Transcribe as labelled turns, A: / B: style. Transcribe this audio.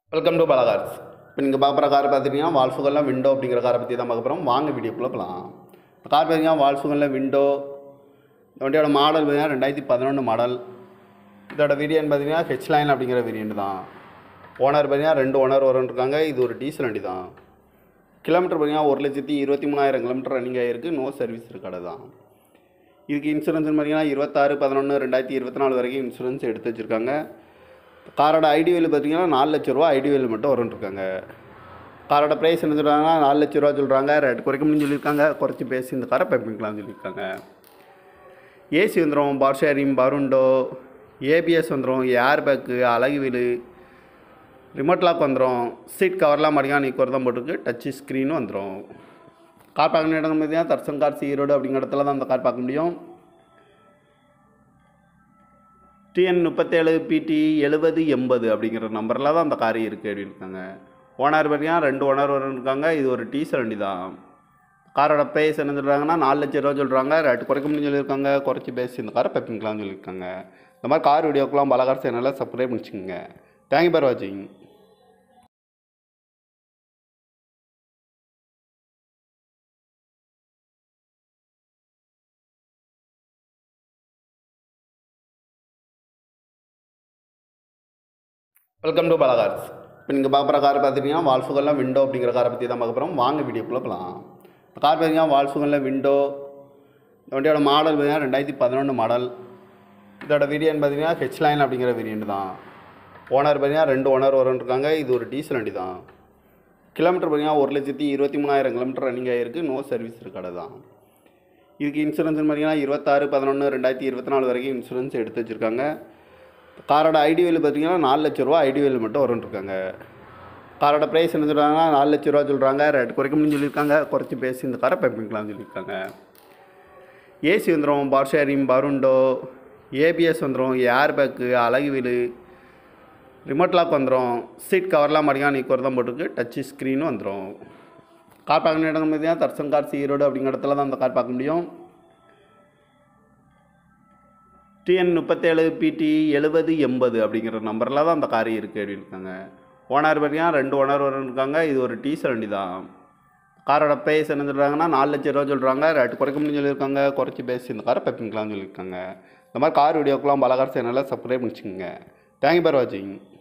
A: welcome to Bala cars இப்போ நீங்கள் பார்க்குற கார் பார்த்துட்டிங்கன்னா வால்ஃபுகல்லாம் விண்டோ அப்படிங்கிற காரை பற்றி தான் பார்க்க போகிறோம் வாங்க வீடியோக்குள்ளே போகலாம் இந்த கார் பார்த்தீங்கன்னா வால்ஃபுகல்ல விண்டோ இந்த வண்டியோட மாடல் பார்த்தீங்கன்னா ரெண்டாயிரத்தி பதினொன்று மாடல் இதோட வேரியன்ட் பார்த்தீங்கன்னா ஹெச் லைன் அப்படிங்கிற வேரியன்ட் தான் ஓனர் பார்த்தீங்கன்னா ரெண்டு ஓனர் வரும்னு இருக்காங்க இது ஒரு டீசல் வண்டி தான் கிலோமீட்டர் பார்த்தீங்கன்னா ஒரு லட்சத்தி இருபத்தி மூணாயிரம் கிலோமீட்டர் ரன்னிங் ஆகிருக்கு நோ சர்வீஸ் இருக்காது தான் இதுக்கு இன்சூரன்ஸ் பார்த்தீங்கன்னா இருபத்தாறு பதினொன்று ரெண்டாயிரத்தி இருபத்தி நாலு வரைக்கும் இன்சூரன்ஸ் எடுத்து வச்சுருக்காங்க காரோட ஐடி வேல்யூ பார்த்தீங்கன்னா நாலு லட்ச ரூபா ஐடி வேல்யூ மட்டும் வரும்னு இருக்காங்க காரோட ப்ரைஸ் என்ன சொல்கிறாங்கன்னா நாலு லட்ச ரூபா சொல்கிறாங்க ரேட் குறைக்க முடியும்னு சொல்லியிருக்காங்க குறைச்சி பேசி இந்த காரை பைப்பிங்கலாம்னு சொல்லியிருக்காங்க ஏசி வந்துடும் பவர் ஷேரிங் பருண்டோ ஏபிஎஸ் வந்துடும் air bag alloy wheel remote lock வந்துடும் சீட் கவர்லாம் மடியாக நீ தான் போட்டிருக்கு டச்சு ஸ்க்ரீனும் வந்துடும் கார் பார்க்கணும் இடம் பார்த்தீங்கன்னா தர்சன் கார்ஸ் ஈரோடு அப்படிங்கிற இடத்துல தான் அந்த கார் பார்க்க முடியும் டிஎன் முப்பத்தேழு பிடி எழுபது எண்பது அப்படிங்கிற நம்பரில் தான் அந்த கார் இருக்குது அப்படின்னு இருக்காங்க ஓனர் பார்த்தீங்கன்னா ரெண்டு ஓனர் இருக்காங்க இது ஒரு டீசல் வண்டி தான் காரோட ப்ரைஸ் என்ன சொல்கிறாங்கன்னா நாலு லட்ச ரூபா சொல்கிறாங்க ரேட்டு குறைக்க முடியும்னு சொல்லியிருக்காங்க குறைச்சி பேசி இந்த காரை பெப்பிங்கலாம்னு சொல்லியிருக்காங்க இந்த மாதிரி கார் வீடியோக்கெலாம் பலகார் சேனலில் சப்ஸ்கிரைப் பண்ணிச்சுக்கோங்க தேங்க்யூ ஃபார் வாட்சிங் வெல்கம் டு பாலகார்ஸ் இப்போ நீங்கள் பார்க்குற கார் பார்த்துட்டிங்கன்னா வால்ஃபுகல்லாம் விண்டோ அப்படிங்கிற காரை பற்றி தான் பார்க்க போகிறோம் வாங்க வீடியோக்குள்ளே போகலாம் இப்போ கார் பார்த்தீங்கன்னா வால்ஃபுகல்ல விண்டோ இந்த வண்டியோட மாடல் பார்த்தீங்கன்னா ரெண்டாயிரத்தி பதினொன்று மாடல் இதோட வேரியன்ட் பார்த்தீங்கன்னா ஹெச் லைன் அப்படிங்கிற வேரியன்ட் தான் ஓனர் பார்த்தீங்கன்னா ரெண்டு ஓனர் வரும்னு இருக்காங்க இது ஒரு டீசல் வண்டி தான் கிலோமீட்டர் பார்த்தீங்கன்னா ஒரு லட்சத்தி இருபத்தி மூணாயிரம் கிலோமீட்டர் ரன்னிங் ஆகிருக்கு நோ சர்வீஸ் இருக்காது தான் இதுக்கு இன்சூரன்ஸ் பார்த்தீங்கன்னா இருபத்தாறு பதினொன்று ரெண்டாயிரத்தி இருபத்தி நாலு வரைக்கும் இன்சூரன்ஸ் எடுத்து வச்சுருக்காங்க காரோட ஐடி வேல்யூ பார்த்தீங்கன்னா நாலு லட்ச ரூபா ஐடி வேல்யூ மட்டும் வரும்னு இருக்காங்க காரோட ப்ரைஸ் என்ன சொல்கிறாங்கன்னா நாலு லட்ச ரூபா சொல்கிறாங்க ரேட் குறைக்க முடியும்னு சொல்லியிருக்காங்க குறைச்சி பேசி இந்த காரை பைப்பிங்கலாம்னு சொல்லியிருக்காங்க ஏசி வந்துடும் பவர் ஷேரிங் பருண்டோ ஏபிஎஸ் வந்துடும் air bag alloy wheel remote lock வந்துடும் சீட் கவர்லாம் மடியாக நீ தான் போட்டிருக்கு டச்சு ஸ்க்ரீனும் வந்துடும் கார் பார்க்கணும் இடம் பார்த்தீங்கன்னா தர்சன் கார்ஸ் ஈரோடு அப்படிங்கிற இடத்துல தான் அந்த கார் பார்க்க முடியும் டிஎன் முப்பத்தேழு பிடி எழுபது எண்பது அப்படிங்கிற நம்பரில் தான் அந்த கார் இருக்குது அப்படின்னு இருக்காங்க ஓனர் பார்த்தீங்கன்னா ரெண்டு ஓனர் இருக்காங்க இது ஒரு டீசல் வண்டி தான் காரோட ப்ரைஸ் என்ன சொல்கிறாங்கன்னா நாலு லட்ச ரூபா சொல்கிறாங்க ரேட்டு குறைக்க முடியும்னு சொல்லியிருக்காங்க குறைச்சி பேசி இந்த காரை பெப்பிங்கலாம்னு சொல்லியிருக்காங்க இந்த மாதிரி கார் வீடியோக்கெலாம் பலகார் சேனலில் சப்ஸ்கிரைப் பண்ணிச்சுக்கோங்க தேங்க்யூ ஃபார் வாட்சிங்